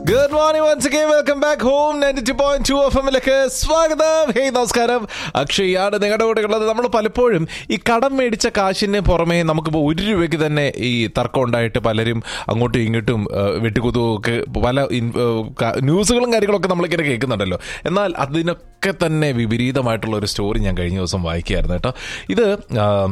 Good morning once again welcome back home ninety two point two F എമ്മിലേക്ക് സ്വാഗതം hey നമസ്കാരം അക്ഷയാണ് നിങ്ങളുടെ കൂടെ ഉള്ളത് നമ്മൾ പലപ്പോഴും ഈ കടം മേടിച്ച കാശിന് പുറമെ നമുക്കിപ്പോൾ ഒരു രൂപയ്ക്ക് തന്നെ ഈ തർക്കം ഉണ്ടായിട്ട് പലരും അങ്ങോട്ടും ഇങ്ങോട്ടും വെട്ടിക്കുതുവും ഒക്കെ പല ഇൻ- ഏഹ് ക- ന്യൂസുകളും കാര്യങ്ങളൊക്കെ നമ്മളിങ്ങനെ കേൾക്കുന്നുണ്ടല്ലോ എന്നാൽ അതിനൊക്കെ തന്നെ വിപരീതമായിട്ടുള്ള ഒരു സ്റ്റോറി ഞാൻ കഴിഞ്ഞ ദിവസം വായിക്കുകയായിരുന്നു കേട്ടോ ഇത് ആം,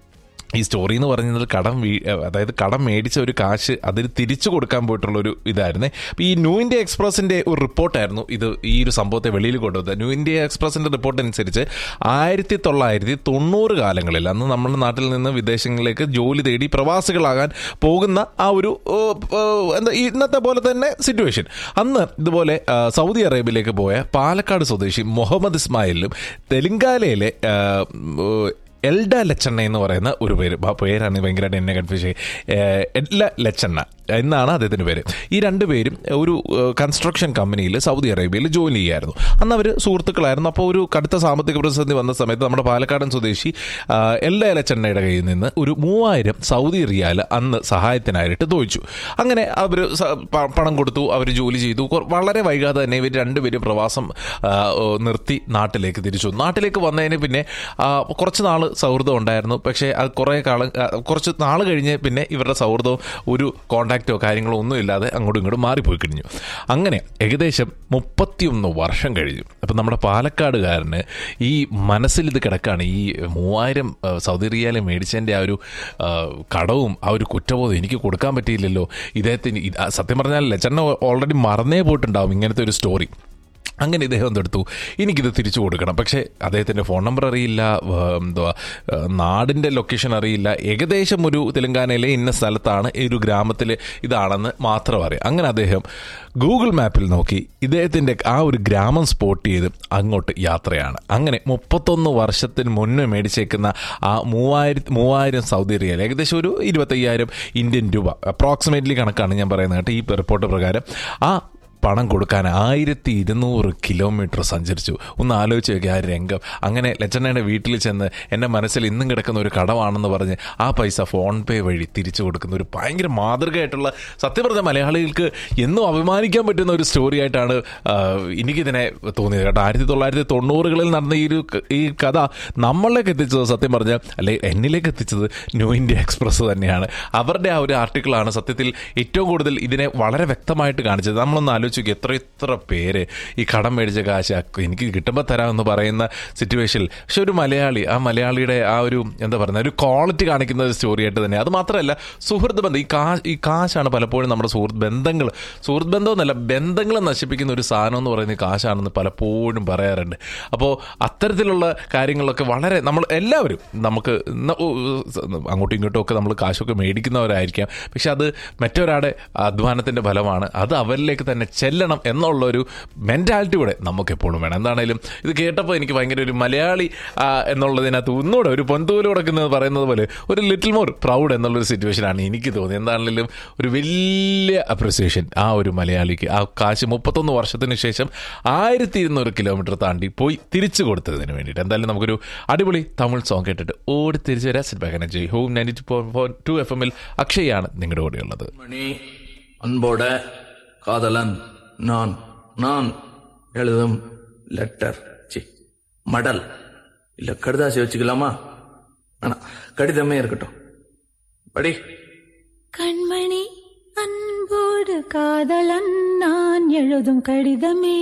ഈ സ്റ്റോറി എന്ന് പറയുന്നത് കടം വീ- അതായത് കടം മേടിച്ച ഒരു കാശ് അതിന് തിരിച്ചു കൊടുക്കാൻ പോയിട്ടുള്ള ഒരു ഇതായിരുന്നേ അപ്പോൾ ഈ ന്യൂ ഇന്ത്യ എക്സ്പ്രസിന്റെ ഒരു റിപ്പോർട്ടായിരുന്നു ഇത് ഈ ഒരു സംഭവത്തെ വെളിയിൽ കൊണ്ടുവന്നത് ന്യൂ ഇന്ത്യ എക്സ്പ്രസിന്റെ റിപ്പോർട്ട് അനുസരിച്ച് ആയിരത്തി തൊള്ളായിരത്തി തൊണ്ണൂറ് കാലങ്ങളിൽ അന്ന് നമ്മുടെ നാട്ടിൽ നിന്ന് വിദേശങ്ങളിലേക്ക് ജോലി തേടി പ്രവാസികളാകാൻ പോകുന്ന ആ ഒരു ഓ, ഓ, എന്താ ഇന്നത്തെ പോലെ തന്നെ സിറ്റുവേഷൻ അന്ന് ഇതുപോലെ ആ, സൗദി അറേബ്യയിലേക്ക് പോയ പാലക്കാട് സ്വദേശി മുഹമ്മദ് ഇസ്മായിലും തെലങ്കാനയിലെ ആ, ഓ, എൽഡ ലച്ചണ്ണ എന്ന് പറയുന്ന ഒരു പേര് ആ പേരാണ് ഭയങ്കരമായിട്ട് എന്നെ കൺഫ്യൂസ് എല്ല ലച്ചണ്ണ എന്നാണ് അദ്ദേഹത്തിൻ്റെ പേര് ഈ രണ്ടുപേരും ഒരു കൺസ്ട്രക്ഷൻ കമ്പനിയിൽ സൗദി അറേബ്യയിൽ ജോലി ചെയ്യായിരുന്നു അന്ന് അവർ സുഹൃത്തുക്കളായിരുന്നു അപ്പോൾ ഒരു കടുത്ത സാമ്പത്തിക പ്രതിസന്ധി വന്ന സമയത്ത് നമ്മുടെ പാലക്കാടൻ സ്വദേശി ആ, എല്ല ലച്ചണ്ണയുടെ കയ്യിൽ നിന്ന് ഒരു മൂവായിരം സൗദി റിയാൽ അന്ന് സഹായത്തിനായിട്ട് തോച്ചു അങ്ങനെ അവർ പണം കൊടുത്തു അവർ ജോലി ചെയ്തു കൊ- വളരെ വൈകാതെ തന്നെ ഇവർ രണ്ടുപേരും പ്രവാസം ആ, ഓ, നിർത്തി നാട്ടിലേക്ക് തിരിച്ചു വന്നു. നാട്ടിലേക്ക് വന്നതിന് പിന്നെ ആ, കുറച്ച് നാൾ സൗഹൃദം ഉണ്ടായിരുന്നു പക്ഷേ അത് കുറേ കാലം ആ, കുറച്ച് നാൾ കഴിഞ്ഞ് പിന്നെ ഇവരുടെ സൗഹൃദവും ഒരു കോണ്ടാക്റ്റോ കാര്യങ്ങളോ ഒന്നും ഇല്ലാതെ അങ്ങോട്ടും ഇങ്ങോട്ടും മാറിപ്പോയി കഴിഞ്ഞു അങ്ങനെ ഏകദേശം മുപ്പത്തിയൊന്ന് വർഷം കഴിഞ്ഞു അപ്പം നമ്മുടെ പാലക്കാടുകാരന് ഈ മനസ്സിൽ ഇത് കിടക്കാണ് ഈ മൂവായിരം ആ, സൗദി റിയാലെ മേടിച്ചതിൻ്റെ ആ ഒരു ആ, കടവും ആ ഒരു കുറ്റബോധം എനിക്ക് കൊടുക്കാൻ പറ്റിയില്ലല്ലോ ഇദ്ദേഹത്തിന് ഇത് സത്യം പറഞ്ഞാൽ ലച്ചണ്ണ ഓൾറെഡി മറന്നേ പോയിട്ടുണ്ടാവും ഇങ്ങനത്തെ ഒരു സ്റ്റോറി അങ്ങനെ ഇദ്ദേഹം എന്തെടുത്തു എനിക്കിത് തിരിച്ചു കൊടുക്കണം പക്ഷേ അദ്ദേഹത്തിൻ്റെ ഫോൺ നമ്പർ അറിയില്ല ആ, എന്തുവാ ആ, നാടിൻ്റെ ലൊക്കേഷൻ അറിയില്ല ഏകദേശം ഒരു തെലങ്കാനയിലെ ഇന്ന സ്ഥലത്താണ് ഈ ഒരു ഗ്രാമത്തിൽ ഇതാണെന്ന് മാത്രം അറിയാം അങ്ങനെ അദ്ദേഹം ഗൂഗിൾ മാപ്പിൽ നോക്കി ഇദ്ദേഹത്തിൻ്റെ ആ ഒരു ഗ്രാമം സ്പോട്ട് ചെയ്ത് അങ്ങോട്ട് യാത്രയാണ് അങ്ങനെ മുപ്പത്തൊന്ന് വർഷത്തിന് മുന്നേ മേടിച്ചേക്കുന്ന ആ മൂവായിരത്തി മൂവായിരം സൗദി റിയൽ ഏകദേശം ഒരു ഇരുപത്തയ്യായിരം ഇന്ത്യൻ രൂപ അപ്രോക്സിമേറ്റ്ലി കണക്കാണ് ഞാൻ പറയുന്നത് കേട്ടോ ഈ റിപ്പോർട്ട് പ്രകാരം ആ പണം കൊടുക്കാൻ ആയിരത്തി ഇരുന്നൂറ് കിലോമീറ്റർ സഞ്ചരിച്ചു ഒന്ന് ആലോചിച്ച് നോക്കി ആ രംഗം അങ്ങനെ ലച്ചണ്ണയുടെ വീട്ടിൽ ചെന്ന് എൻ്റെ മനസ്സിൽ ഇന്നും കിടക്കുന്ന ഒരു കടമാണെന്ന് പറഞ്ഞ് ആ പൈസ ഫോൺ പേ വഴി തിരിച്ചു കൊടുക്കുന്ന ഒരു ഭയങ്കര മാതൃകയായിട്ടുള്ള സത്യം പറഞ്ഞ മലയാളികൾക്ക് എന്നും അഭിമാനിക്കാൻ പറ്റുന്ന ഒരു സ്റ്റോറി ആയിട്ടാണ് ആ, എനിക്കിതിനെ തോന്നിയത് കേട്ടോ ആയിരത്തി തൊള്ളായിരത്തി തൊണ്ണൂറുകളിൽ നടന്ന ഈ ഒരു ക- ഈ കഥ നമ്മളിലേക്ക് എത്തിച്ചത് സത്യം പറഞ്ഞാൽ അല്ലെ എന്നിലേക്ക് എത്തിച്ചത് ന്യൂ ഇന്ത്യ എക്സ്പ്രസ് തന്നെയാണ് അവരുടെ ആ ഒരു ആർട്ടിക്കിളാണ് സത്യത്തിൽ ഏറ്റവും കൂടുതൽ ഇതിനെ വളരെ വ്യക്തമായിട്ട് കാണിച്ചത് നമ്മളൊന്ന് ആലോചിച്ച് നോക്കി എത്ര എത്ര പേര് ഈ കടം മേടിച്ച കാശ് ആ എനിക്ക് കിട്ടുമ്പോൾ തരാമെന്ന് പറയുന്ന സിറ്റുവേഷനിൽ പക്ഷെ ഒരു മലയാളി ആ മലയാളിയുടെ ആ ഒരു എന്താ പറയുക ഒരു ക്വാളിറ്റി കാണിക്കുന്ന ഒരു സ്റ്റോറി ആയിട്ട് തന്നെ അത് മാത്രമല്ല സുഹൃത്ത് ബന്ധം ഈ കാ ഈ കാശാണ് പലപ്പോഴും നമ്മുടെ സുഹൃത്ത് ബന്ധങ്ങൾ സുഹൃത്ത് ബന്ധം എന്നല്ല ബന്ധങ്ങൾ നശിപ്പിക്കുന്ന ഒരു സാധനം എന്ന് പറയുന്നത് ഈ കാശാണെന്ന് പലപ്പോഴും പറയാറുണ്ട് അപ്പോൾ അത്തരത്തിലുള്ള കാര്യങ്ങളൊക്കെ വളരെ നമ്മൾ എല്ലാവരും നമുക്ക് ന- ഉ- ഉ- അങ്ങോട്ടും ഇങ്ങോട്ടും ഒക്കെ നമ്മൾ കാശൊക്കെ മേടിക്കുന്നവരായിരിക്കാം പക്ഷെ അത് മറ്റൊരാളുടെ അധ്വാനത്തിന്റെ ഫലമാണ് അത് അവരിലേക്ക് തന്നെ ചെല്ലണം എന്നുള്ള ഒരു മെന്റാലിറ്റി കൂടെ നമുക്ക് എപ്പോഴും വേണം എന്താണേലും ഇത് കേട്ടപ്പോൾ എനിക്ക് ഭയങ്കര ഒരു മലയാളി ആ, എന്നുള്ളതിനകത്ത് ഒന്നുകൂടെ ഒരു പൊന്തൂല് കൊടുക്കുന്നത് പറയുന്നത് പോലെ ഒരു ലിറ്റിൽ മോർ പ്രൗഡ് എന്നുള്ളൊരു സിറ്റുവേഷനാണ് എനിക്ക് തോന്നിയത് എന്താണെങ്കിലും ഒരു വലിയ അപ്രിസിയേഷൻ ആ ഒരു മലയാളിക്ക് ആ കാശ് മുപ്പത്തൊന്ന് വർഷത്തിന് ശേഷം ആയിരത്തി ഇരുന്നൂറ് കിലോമീറ്റർ താണ്ടി പോയി തിരിച്ചു കൊടുത്തതിന് വേണ്ടിയിട്ട് എന്തായാലും നമുക്കൊരു അടിപൊളി തമിഴ് സോങ് കേട്ടിട്ട് ഓടി തിരിച്ചു വരാൻ സെറ്റ് ബാക്ക് ജയ് home ninety two two F എമ്മിൽ അക്ഷയാണ് നിങ്ങളുടെ കൂടെയുള്ളത് மணி அன்போட காதலன் நான் நான் எழுதும் லெட்டர் சி மடல் இல்ல கடுதாசி வச்சுக்கலாமா வேணாம் கடிதமே இருக்கட்டும் படி கண்மணி அன்போடு காதலன் நான் எழுதும் கடிதமே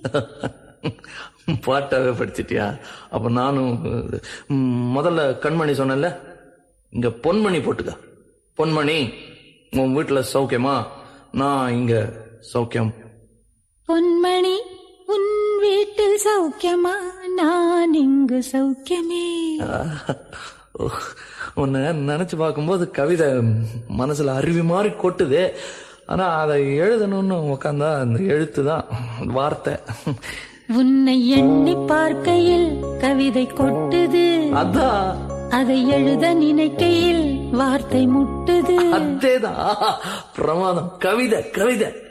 பாட்டாவே படிச்சிட்டியா அப்ப நானும் ம், முதல்ல கண்மணி சொன்னேன்ல இங்க பொன்மணி போட்டுக்க பொன்மணி உன் வீட்டுல சௌக்கியமா நான் இங்க சௌக்கியம் பொன்மணி உன் வீட்டில் சௌக்கியமா நான் இங்கு சௌக்கியமே ஓ, உன்னை நினைச்சு பார்க்கும்போது கவிதை மனசுல அருவி மாதிரி கொட்டுது ஆனா அதை எழுதணும்னு உக்காந்தா அந்த எழுத்து தான் வார்த்தை உன்னை எண்ணி பார்க்கையில் கவிதை கொட்டுது அதான் அதை எழுத நினைக்கையில் வார்த்தை முட்டுது அதேதான் பிரமாதம் கவிதை கவிதை